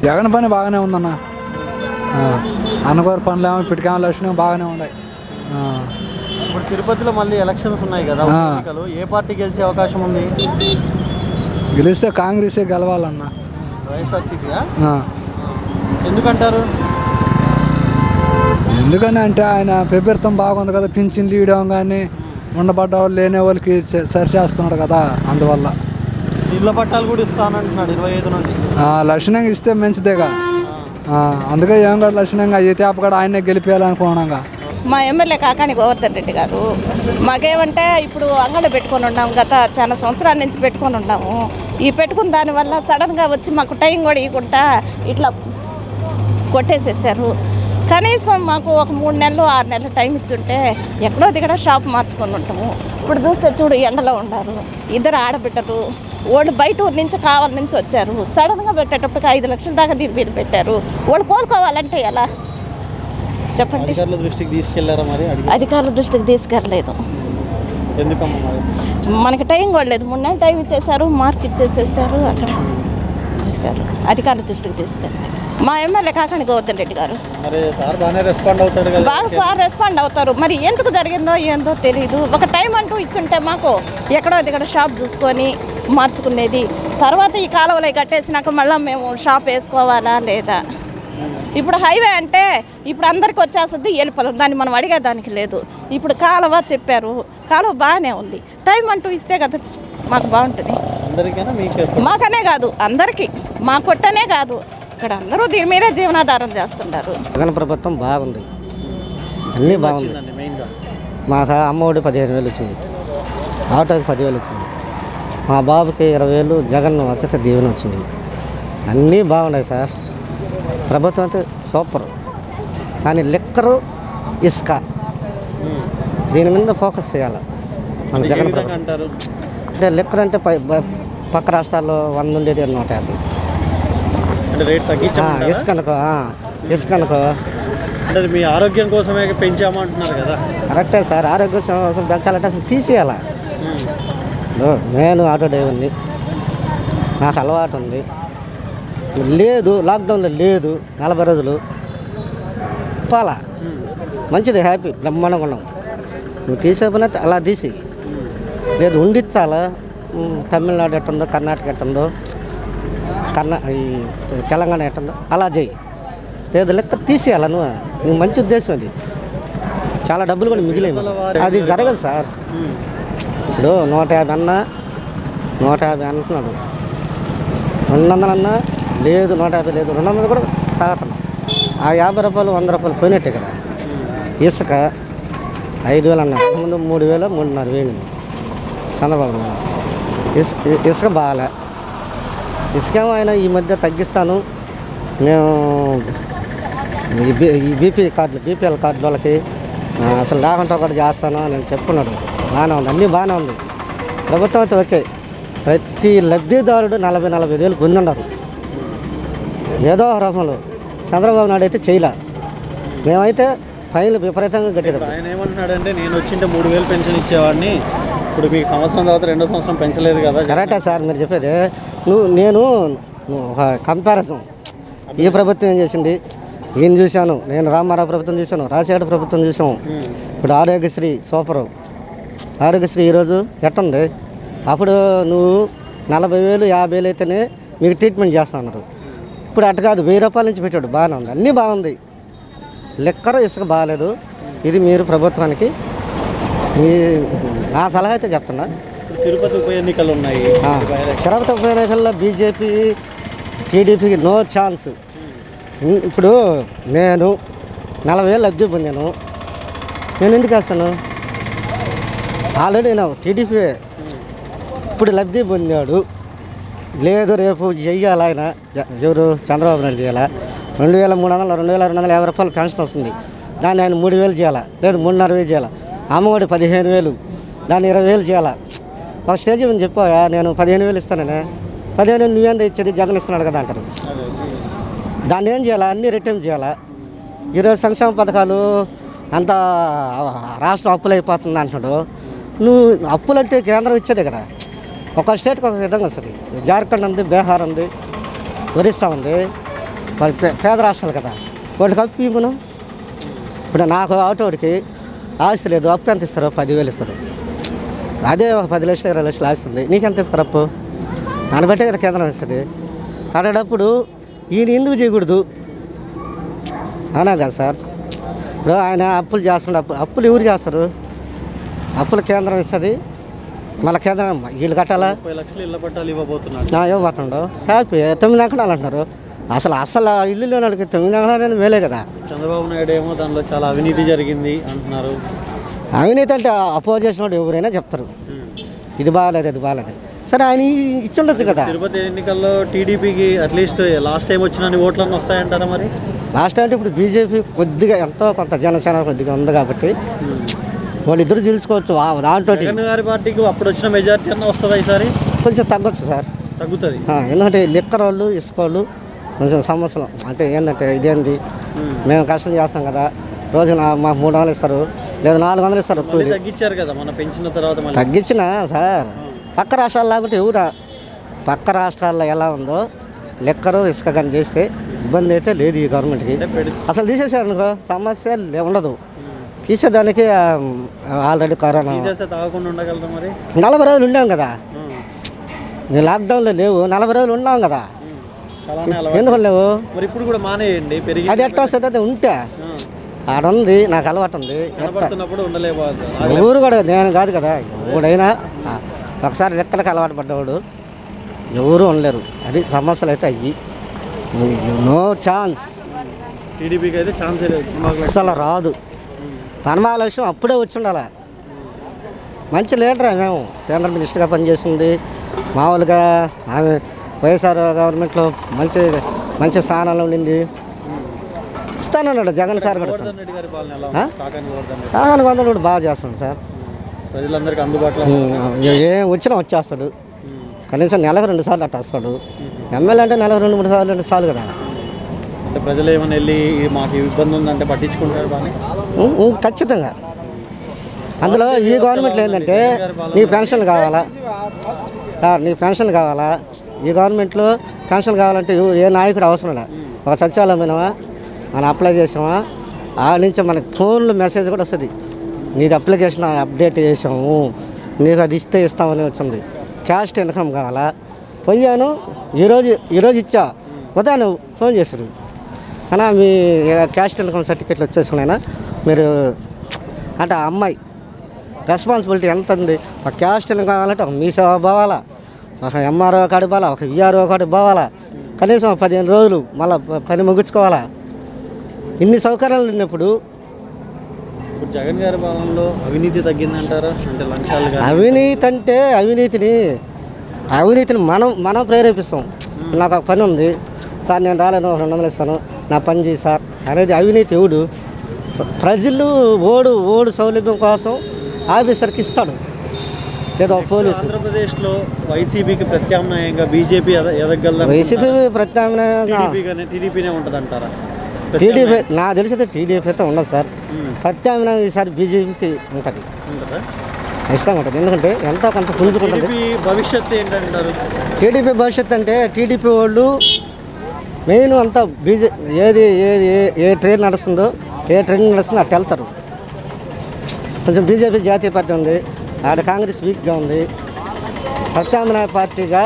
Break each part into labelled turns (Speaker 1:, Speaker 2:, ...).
Speaker 1: జగన్ పని బాగానే ఉందన్న ఆ, అన్నగారి పనులు ఏమో పిటికేమో లక్షణం బాగానే ఉన్నాయి ఆ,
Speaker 2: ఇప్పుడు తిరుపతిలో మళ్ళీ ఎలక్షన్స్ ఉన్నాయి కదా
Speaker 1: ఆ.
Speaker 2: ఎన్నికలు ఏ పార్టీ గెలిచే అవకాశం ఉంది
Speaker 1: గెలిస్తే కాంగ్రెసే గెలవాలన్న
Speaker 2: వైఎస్ఆర్సీపీయా
Speaker 1: ఆ,
Speaker 2: ఎందుకంటారు
Speaker 1: ఎందుకని అంటే ఆయన ప్రభుత్వం బాగుంది కదా పింఛన్లు ఇవ్వడం కానీ ఉండబడ్డ వాళ్ళు లేని వాళ్ళకి స- సరి చేస్తున్నాడు కదా అందువల్ల
Speaker 2: ఇళ్ళ పట్టాలు కూడా ఇస్తానంటున్నాడు ఇరవై ఐదు నుండి
Speaker 1: ఆ, లక్షణంగా ఇస్తే మంచిదేగా ఆ, అందుకే ఏం కూడా లక్షణంగా ఈ తేప కూడా ఆయనే గెలిపేయాలనుకున్నాగా
Speaker 3: మా ఎమ్మెల్యే కాకాని గోవర్ధన్ రెడ్డి గారు మాకేమంటే ఇప్పుడు అంగడి పెట్టుకొని ఉన్నాం గత చాలా సంవత్సరాల నుంచి పెట్టుకొని ఉన్నాము ఈ పెట్టుకున్న దానివల్ల సడన్గా వచ్చి మాకు టైం కూడా ఇవ్వకుండా ఇట్లా కొట్టేసేసారు కనీసం మాకు ఒక మూడు నెలలు ఆరు నెలలు టైం ఇచ్చుంటే ఎక్కడో దిగడ షాప్ మార్చుకొని ఉంటాము ఇప్పుడు చూస్తే చూడు ఎండలో ఉన్నారు ఇద్దరు ఆడబిడ్డలు వాళ్ళు బయట ఊరి నుంచి కావాలి నుంచి వచ్చారు సడన్గా పెట్టేటప్పటికి ఐదు లక్షల దాకా దీని మీద పెట్టారు వాళ్ళు కోలుకోవాలంటే ఎలా చెప్పండి
Speaker 2: అధికారుల దృష్టికి తీసుకెళ్లారా మరి అడిగి
Speaker 3: అధికారుల దృష్టికి తీసుకెళ్ళలేదు
Speaker 2: ఎందుకమ్మా మరి
Speaker 3: మనకి టైం కూడా లేదు మూడు నెలలు టైం ఇచ్చేసారు మార్క్ ఇచ్చేసేసారు అక్కడ చేశారు అధికారుల దృష్టికి తీసుకెళ్ళలేదు మా ఎమ్మెల్యే కాకండి గోవర్ధన్ రెడ్డి గారు
Speaker 2: మరి సార్ బాగానే రెస్పాండ్ అవుతాడు కదా
Speaker 3: బాగా సార్ రెస్పాండ్ అవుతారు మరి ఎందుకు జరిగిందో ఏందో తెలియదు ఒక టైం అంటూ ఇచ్చుంటే మాకు ఎక్కడో దగ్గర షాప్ చూసుకొని మార్చుకునేది తర్వాత ఈ కాలువలు కట్టేసినాక మళ్ళీ మేము షాప్ వేసుకోవాలా లేదా ఇప్పుడు హైవే అంటే ఇప్పుడు అందరికి వచ్చేస్తుంది వెళ్ళిపోతుంది దాన్ని మనం అడిగేదానికి లేదు ఇప్పుడు కాలువ చెప్పారు కాలువ బాగానే ఉంది టైం అంటూ ఇస్తే కదా మాకు బాగుంటుంది
Speaker 2: అందరికైనా మీకు
Speaker 3: మాకనే కాదు అందరికీ మా కొట్టనే కాదు ఇక్కడ అందరూ దీని మీదే జీవనాధారం చేస్తున్నారు
Speaker 4: జగన్ ప్రభుత్వం బాగుంది అన్నీ బాగుంది
Speaker 2: మెయిన్గా
Speaker 4: మాకు అమ్మఒడి పదిహేను వేలు వచ్చింది ఆటోకి పదివేలు వచ్చింది మా బాబుకి ఇరవై వేలు జగన్ వసతి దీవెన వచ్చింది అన్నీ బాగున్నాయి సార్ ప్రభుత్వం అయితే సూపర్ కానీ లిక్కరు ఇసుక దీని మీద ఫోకస్ చేయాలి మన జగన్ ప్రభుత్వం
Speaker 2: అంటారు
Speaker 4: అంటే లిక్కర్ అంటే పై బ- పక్క రాష్ట్రాల్లో వంద ఉండేది నూట యాభై
Speaker 2: అంటే రేట్
Speaker 4: ఆ,
Speaker 2: తగ్గించారు
Speaker 4: ఇసుక అనుకో ఆ, ఇసుక అనుకో
Speaker 2: అంటే అది మీ ఆరోగ్యం కోసమే పెంచామంటున్నారు కదా
Speaker 4: కరెక్టే సార్ ఆరోగ్య సంవత్సరం పెంచాలంటే అసలు తీసేయాలా ఇప్పుడు నేను ఆటో డ్రైవర్ని నాకు అలవాటు ఉంది లేదు లాక్డౌన్లో లేదు నలభై రోజులు పాలా మంచిది హ్యాపీ బ్రహ్మాండంగా ఉన్నాం నువ్వు తీసేపోయినా అలా తీసి లేదు ఉండిచ్చాలా ఉమ్, తమిళనాడు ఎట్టుందో కర్ణాటక ఎట్టుందో కర్ణా ఈ తెలంగాణ ఎట్టుందో అలా చేయి లేదు లెక్క తీసేయాలా నువ్వు నీకు మంచి ఉద్దేశం అది చాలా డబ్బులు కూడా మిగిలేవు అది జరగదు సార్ ఇప్పుడు నూట యాభై అన్నా నూట యాభై అంటున్నాడు రెండు వందలు అన్నా లేదు నూట యాభై లేదు రెండు వందలు కూడా తాగుతున్నాం ఆ యాభై రూపాయలు వంద రూపాయలు పోయినట్టే కదా ఇసుక ఐదు వేలు అన్నా ముందు మూడు వేలు మూడున్నర వేలు చంద్రబాబు నాయుడు ఇసుక ఇసుక బాగాలే ఇసుకేమో ఆయన ఈ మధ్య తగ్గిస్తాను మేము ఈ బీ ఈ బీపీ కార్డులు బీపీఎల్ కార్డుల వాళ్ళకి ఆ, అసలు లేకుండా కూడా చేస్తాను అని చెప్పున్నాడు బాగానే ఉంది అన్నీ బాగానే ఉంది ప్రభుత్వం అయితే ఓకే ప్రతి లబ్ధిదారుడు నలభై నలభై వేలు పొంది ఉన్నారు ఏదో ఒక రూపంలో చంద్రబాబు నాయుడు అయితే చేయలే మేమైతే ఫైన్లు విపరీతంగా కట్టేదాం
Speaker 2: ఆయన ఏమంటున్నాడంటే నేను వచ్చింటే మూడు వేలు పెన్షన్ ఇచ్చేవాడిని ఇప్పుడు మీకు సంవత్సరం తర్వాత రెండో సంవత్సరం పెంచలేదు కదా
Speaker 4: కరెక్టే సార్ మీరు చెప్పేది నువ్వు నేను నువ్వు ఒక కంపారిజన్ ఈ ప్రభుత్వం ఏం చేసింది ఈయన చూశాను నేను రామారావు ప్రభుత్వం చూశాను రాజశేఖర ప్రభుత్వం చూసాము ఇప్పుడు ఆరోగ్యశ్రీ సూపరు ఆరోగ్యశ్రీ ఈరోజు ఎట్టుంది అప్పుడు నువ్వు నలభై వేలు యాభై వేలు అయితేనే మీకు ట్రీట్మెంట్ చేస్తా ఉన్నారు ఇప్పుడు అటు కాదు వెయ్యి రూపాయల నుంచి పెట్టాడు బాగానే ఉంది అన్నీ బాగుంది లెక్కర ఇసుక బాగాలేదు ఇది మీరు ప్రభుత్వానికి మీ నా సలహా అయితే చెప్తున్నా
Speaker 2: ఇప్పుడు తిరుపతి ఉప ఎన్నికలు ఉన్నాయి
Speaker 4: ఆ, తిరుపతి ఉప ఎన్నికల్లో బీజేపీ టీడీపీకి నో ఛాన్స్ ఇన్- ఇప్పుడు నేను నలభై వేలు లబ్ధి పొందాను నేను ఎందుకు వేస్తాను ఆల్రెడీ నేను టీడీపీ ఇప్పుడు లబ్ధి పొందాడు లేదు రేపు చెయ్యాలి ఆయన జ- ఎవరు చంద్రబాబు నాయుడు చేయాలా రెండు వేల మూడు వందల రెండు వేల రెండు వందల యాభై రూపాయలు పెన్షన్ వస్తుంది దాన్ని ఆయన మూడు వేలు చేయాలా లేదు మూడున్నర వేలు చేయాలా అమ్మఒడి పదిహేను వేలు దాన్ని ఇరవై వేలు చేయాలా ఒక స్టేజ్ ఉంది చెప్పావా నేను పదిహేను వేలు ఇస్తాననే పదిహేను వేలు నువ్వేంత ఇచ్చేది జగన్ ఇస్తున్నాడు కదా అంటారు దాన్ని ఏం చేయాలా అన్నీ రిటర్న్ చేయాలా ఈరోజు సంక్షేమ పథకాలు అంత రాష్ట్రం అప్పులు అయిపోతుంది అంటున్నాడు నువ్వు అప్పులంటే కేంద్రం ఇచ్చేదే కదా ఒక స్టేట్కి ఒక విధంగా వస్తుంది జార్ఖండ్ ఉంది బీహార్ ఉంది ఒరిస్సా ఉంది వాళ్ళు పే- పేద రాష్ట్రాలు కదా వాళ్ళకి అప్పు ఇవ్వను ఇప్పుడు నాకు ఆటోడికి ఆస్తి లేదు అప్పు ఎంత ఇస్తారు పదివేలు ఇస్తారు అదే ఒక పది లక్షలు ఇరవై లక్షలు ఆస్తి ఉంది నీకెంత ఇస్తారు అప్పు దాన్ని బట్టే కదా కేంద్రం ఇస్తుంది అడేటప్పుడు ఈయన ఎందుకు చేయకూడదు అవునా కదా సార్ ఇప్పుడు ఆయన అప్పులు చేస్తున్నాడు అప్పు అప్పులు ఎవరు చేస్తారు అప్పులు కేంద్రం ఇస్తుంది మళ్ళీ కేంద్రం వీళ్ళు కట్టాలా
Speaker 2: ముప్పై లక్షలు ఇళ్ళ పట్టాలు ఇవ్వబోతున్నాడు
Speaker 4: నా ఇవ్వబోతుండో హ్యాపీ తొమ్మిది ఎకరాలు అంటున్నారు అసలు అసలు ఆ ఇల్లు లేని వాళ్ళకి తొమ్మిది ఎకరాలు మేలే కదా
Speaker 2: చంద్రబాబు నాయుడు ఏమో దానిలో చాలా అవినీతి జరిగింది అంటున్నారు
Speaker 4: అవినీతి అంటే అపోజిషన్ వాడు ఎవరైనా చెప్తారు
Speaker 2: ఉమ్.
Speaker 4: ఇది బాగాలేదు అది బాగాలేదు సరే ఆయన ఇచ్చి ఉండొచ్చు కదా
Speaker 2: తిరుపతి ఎన్నికల్లో టీడీపీకి అట్లీస్ట్ లాస్ట్ టైం వచ్చిన ఓట్లన్నీ వస్తాయంటారా మరి
Speaker 4: లాస్ట్ అంటే ఇప్పుడు బీజేపీ కొద్దిగా ఎంతో కొంత జనసేన కొద్దిగా ఉంది కాబట్టి వాళ్ళిద్దరు తెలుసుకోవచ్చు ఆ దాంట్లో
Speaker 2: జగన్ గారి పార్టీకి అప్పుడు వచ్చిన మెజారిటీ అన్న వస్తుందా ఈసారి
Speaker 4: కొంచెం తగ్గొచ్చు సార్
Speaker 2: తగ్గుతుంది
Speaker 4: ఆ, ఎందుకంటే లిక్కర్ వాళ్ళు ఇసుక వాళ్ళు కొంచెం సమస్యలు అంటే ఏంటంటే ఇదేంది మేము కష్టం చేస్తాం కదా రోజున మాకు మూడు వందలు ఇస్తారు లేదా నాలుగు వందలు ఇస్తారు
Speaker 2: మళ్ళీ
Speaker 4: కూలి
Speaker 2: తగ్గించారు కదా మన పెంచిన తర్వాత మళ్ళీ
Speaker 4: తగ్గించిన సార్ పక్క రాష్ట్రాలు లాగుంటే ఎవరా పక్క రాష్ట్రాల్లో ఎలా ఉందో లెక్కరు ఇసుక కానీ చేస్తే ఇబ్బంది అయితే లేదు ఈ గవర్నమెంట్కి
Speaker 2: అంటే పెడి-
Speaker 4: అసలు తీసేసారు అనుకో సమస్య లే- ఉండదు తీసేదానికి ఆ, ఆల్రెడీ కరోనా
Speaker 2: తీసేస్తే తాగకుండా ఉండగలరా మరి
Speaker 4: నలభై రోజులు ఉండాం కదా
Speaker 2: ఉమ్.
Speaker 4: ఈ లాక్డౌన్లో లేవు నలభై రోజులు ఉన్నాం కదా
Speaker 2: ఉమ్. అలానే అలవాటు
Speaker 4: ఎందుకు లేవు
Speaker 2: మరి ఇప్పుడు కూడా మానేయండి పెరిగి
Speaker 4: అది ఎట్టా వస్తుంది అది ఉంటే ఆడ ఉంది నాకు అలవాటు ఉంది ఎట్ట
Speaker 2: కనబడుతున్నప్పుడు ఉండలేవు
Speaker 4: ఊరు కూడా నేను కాదు కదా ఎవడైనా ఆ, ఒకసారి రెక్కలకు అలవాటు పడ్డవాడు ఎవరు ఉండలేరు అది సమస్యలు అయితే అయ్యి నో ఛాన్స్
Speaker 2: టీడీపీకి అయితే ఛాన్స్ లేదు
Speaker 4: అసలు రాదు హనుమాలక్ష్యం అప్పుడే వచ్చి ఉండాలి మంచి లీడర్ మేము కేంద్ర మినిస్టర్గా పనిచేసింది మామూలుగా ఆమె వైఎస్ఆర్ గవర్నమెంట్లో మంచి మంచి స్థానంలో ఉండింది ఇస్తానన్నాడు జగన్ సార్ కూడా ఇస్తాను
Speaker 2: గోవర్ధన్ రెడ్డి గారి పాలన ఎలా
Speaker 4: ఆ?
Speaker 2: ఉంది కాకాని గోవర్ధన్ రెడ్డి
Speaker 4: కాని వందలు కూడా బాగా చేస్తాడు సార్
Speaker 2: ప్రజలందరికీ అందుబాటులో
Speaker 4: ఏ- ఏం వచ్చినా వచ్చేస్తాడు
Speaker 2: ఉమ్.
Speaker 4: కనీసం నెలకు రెండు సార్లు అట్ట వస్తాడు ఎమ్మెల్యే అంటే నెలకు రెండు మూడు సార్లు రెండు సార్లు కదా
Speaker 2: అంటే ప్రజలు ఏమైనా వెళ్ళి "ఈ మాకు ఈ ఇబ్బంది ఉందంటే పట్టించుకుంటారు బాగా
Speaker 4: ఉం, ఉం, ఖచ్చితంగా అందులో ఈ గవర్నమెంట్లో ఏంటంటే నీ పెన్షన్ కావాలా సార్ నీ పెన్షన్ కావాలా ఈ గవర్నమెంట్లో పెన్షన్ కావాలంటే ఎవ- ఏ నాయకుడు అవసరం లే ఒక సచివాలయం పోయినావా మనం అప్లై చేసామా ఆ నుంచి మనకి ఫోన్లో మెసేజ్ కూడా వస్తుంది నీది అప్లికేషన్ అప్డేట్ చేసాము నీకు అది ఇస్తే ఇస్తామని వచ్చింది క్యాస్ట్ ఇన్కమ్ కావాలా పోయాను ఈరోజు ఈరోజు ఇచ్చా ఉదయం ఫోన్ చేశారు అన్నా మీ క్యాస్ట్ ఇన్కమ్ సర్టిఫికేట్లు వచ్చేసుకున్నాయినా మీరు అంటే ఆ అమ్మాయి రెస్పాన్సిబిలిటీ ఎంత ఉంది ఒక క్యాస్ట్ ఇన్కమ్ కావాలంటే ఒక మీ సేవ పోవాలా ఒక ఎంఆర్ఓ కాడికి పోవాలా ఒక విఆర్ఓ కాడికి పోవాలా కనీసం ఒక పదిహేను రోజులు మళ్ళీ పని ముగించుకోవాలా ఇన్ని సౌకర్యాలు ఉన్నప్పుడు
Speaker 2: ఇప్పుడు జగన్ గారి పాలనలో అవినీతి తగ్గిందంటారా అంటే లంచాలు కానీ
Speaker 4: అవినీతి అంటే అవినీతిని అవినీతిని మనం మనం ప్రేరేపిస్తాం నాకు ఒక పని ఉంది సార్ నేను రాలేను ఒక రెండు వందలు ఇస్తాను నా పని చేయి సార్ అనేది అవినీతి ఎవడు ప్రజలు ఓడు ఓడు సౌలభ్యం కోసం ఆఫీసర్కి ఇస్తాడు లేదా ఒక పోలీసు
Speaker 2: ఆంధ్రప్రదేశ్లో వైసీపీకి ప్రత్యామ్నాయంగా బీజేపీ ఎద- ఎదగలదా
Speaker 4: వైసీపీ ప్రత్యామ్నాయంగా
Speaker 2: టీడీపీగానే టీడీపీనే ఉంటుంది అంటారా
Speaker 4: టీడీపీ నా తెలిసి టీడీపీ అయితే ఉండదు సార్ ప్రత్యామ్నాయం ఈసారి బీజేపీకి ఉంటుంది
Speaker 2: ఉంటుందా
Speaker 4: ఖచ్చితంగా ఉంటుంది ఎందుకంటే ఎంతో కొంత పుంజుకుంటుంది
Speaker 2: టీడీపీ భవిష్యత్తు ఏంటంటారు
Speaker 4: టీడీపీ భవిష్యత్ అంటే టీడీపీ వాళ్ళు మెయిన్ అంతా బీజే ఏది ఏది ఏ- ఏ ట్రైన్ నడుస్తుందో ఏ ట్రైన్ నడుస్తుందో అటు వెళ్తారు కొంచెం బీజేపీ జాతీయ పార్టీ ఉంది ఆడ కాంగ్రెస్ వీక్గా ఉంది ప్రత్యామ్నాయ పార్టీగా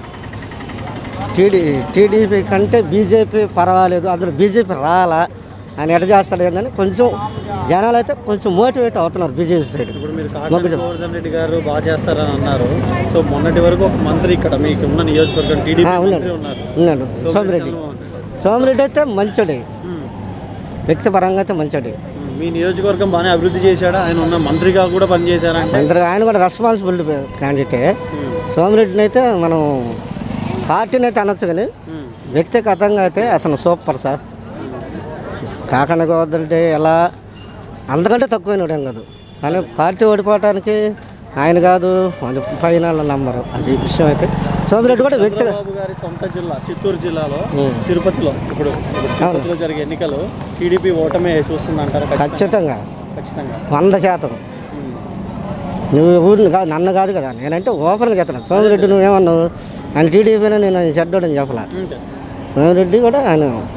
Speaker 4: టీడీ టీడీపీ కంటే బీజేపీ పర్వాలేదు అందులో బీజేపీ రాలా ఆయన ఎట చేస్తాడు ఏందని కొంచెం జనాలు అయితే కొంచెం మోటివేట్ అవుతున్నారు బీజేపీ సైడ్
Speaker 2: ఇప్పుడు మీరు
Speaker 4: మొగ్గు
Speaker 2: కాకాని
Speaker 4: చెప్పు.
Speaker 2: గోవర్ధన్ రెడ్డి గారు బాగా చేస్తారని అన్నారు సో మొన్నటి వరకు ఒక మంత్రి ఇక్కడ మీకు ఉన్న నియోజకవర్గం టీడీపీ
Speaker 4: ఆ, ఉన్నాడు
Speaker 2: మంత్రి ఉన్నారు
Speaker 4: ఉన్నాడు సోమిరెడ్డి సోమిరెడ్డి అయితే మంచోడే
Speaker 2: ఉమ్.
Speaker 4: వ్యక్తిపరంగా అయితే మంచోడే
Speaker 2: ఉమ్. మీ నియోజకవర్గం బాగానే అభివృద్ధి చేశాడా ఆయన ఉన్న మంత్రిగా కూడా పనిచేశారంటే
Speaker 4: అందరూ ఆయన కూడా రెస్పాన్సిబిలిటీ క్యాండిడేటే
Speaker 2: ఉమ్.
Speaker 4: సోమిరెడ్డిని అయితే మనం పార్టీని అయితే అనొచ్చు కానీ
Speaker 2: ఉమ్.
Speaker 4: వ్యక్తిగతంగా అయితే అతను సూపర్ సార్ కాకుండా గోవర్ధంటే ఎలా అంతకంటే తక్కువైన ఏం కాదు కానీ పార్టీ ఓడిపోవటానికి ఆయన కాదు అది ఫైనల్ నంబరు అది విషయం అయితే సోమిరెడ్డి కూడా వ్యక్తి
Speaker 2: చంద్రబాబు గారి సొంత జిల్లా చిత్తూరు జిల్లాలో
Speaker 4: ఉమ్.
Speaker 2: తిరుపతిలో ఇప్పుడు ఇప్పుడు తిరుపతిలో జరిగే ఎన్నికలు టీడీపీ ఓటమే చూస్తుందంటారా ఖచ్చితంగా?
Speaker 4: ఖచ్చితంగా
Speaker 2: ఖచ్చితంగా
Speaker 4: వంద శాతం
Speaker 2: ఉమ్.
Speaker 4: నువ్వు ఊరిని కాదు నన్ను కాదు కదా నేనంటే ఓపెన్గా చెప్తాను సోమిరెడ్డి నువ్వేమన్నావు ఆయన టీడీపీనే నేను చెడ్డోడని చెప్పలా
Speaker 2: అంతే.
Speaker 4: సోమిరెడ్డి కూడా ఆయన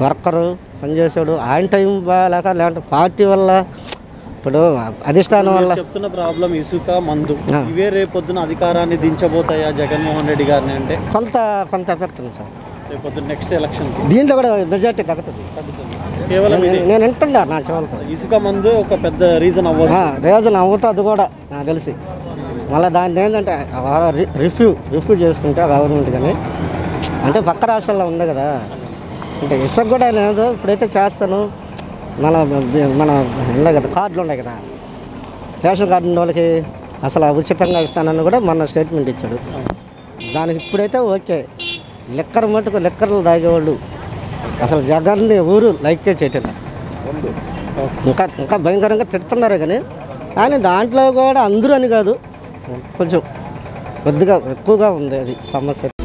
Speaker 4: వర్కరు పనిచేసాడు ఆయన టైం బాగాలేక లేదంటే పార్టీ వల్ల ఇప్పుడు అధిష్టానం వల్ల
Speaker 2: మీరు చెప్తున్న ప్రాబ్లం ఇసుక మందు
Speaker 4: ఆ.
Speaker 2: ఇవే రేపొద్దున అధికారాన్ని దించబోతాయా జగన్మోహన్ రెడ్డి గారిని అంటే
Speaker 4: కొంత కొంత ఎఫెక్ట్ ఉంది సార్
Speaker 2: రేపొద్దున నెక్స్ట్ ఎలక్షన్
Speaker 4: దీంట్లో కూడా మెజార్టీ తగ్గుతుంది
Speaker 2: కేవలం ఇది
Speaker 4: నేను నేను వింటున్నా నా చెవులతో
Speaker 2: ఇసుక మందు ఒక పెద్ద రీజన్ అవ్వదు
Speaker 4: రీజన్ అవుతుంది కూడా నాకు తెలిసి మళ్ళీ దాన్ని ఏంటంటే రిఫ్యూ రిఫ్యూ చేసుకుంటే గవర్నమెంట్ కానీ అంటే పక్క రాష్ట్రాల్లో ఉంది కదా అంటే ఇసుక కూడా లేదు ఇప్పుడైతే చేస్తాను మన మన ఉన్నాయి కదా కార్డులు ఉన్నాయి కదా రేషన్ కార్డు ఉన్న వాళ్ళకి అసలు ఉచితంగా ఇస్తానని కూడా మొన్న స్టేట్మెంట్ ఇచ్చాడు దానికి ఇప్పుడైతే ఓకే లెక్కర్ మటుకు లెక్కర్లు తాగేవాళ్ళు అసలు జగన్ని ఊరు లైకే చేయటం ఇంకా ఇంకా భయంకరంగా తిడుతున్నారు కానీ కానీ దాంట్లో కూడా అందరూ అని కాదు కొంచెం కొద్దిగా ఎక్కువగా ఉంది అది సమస్య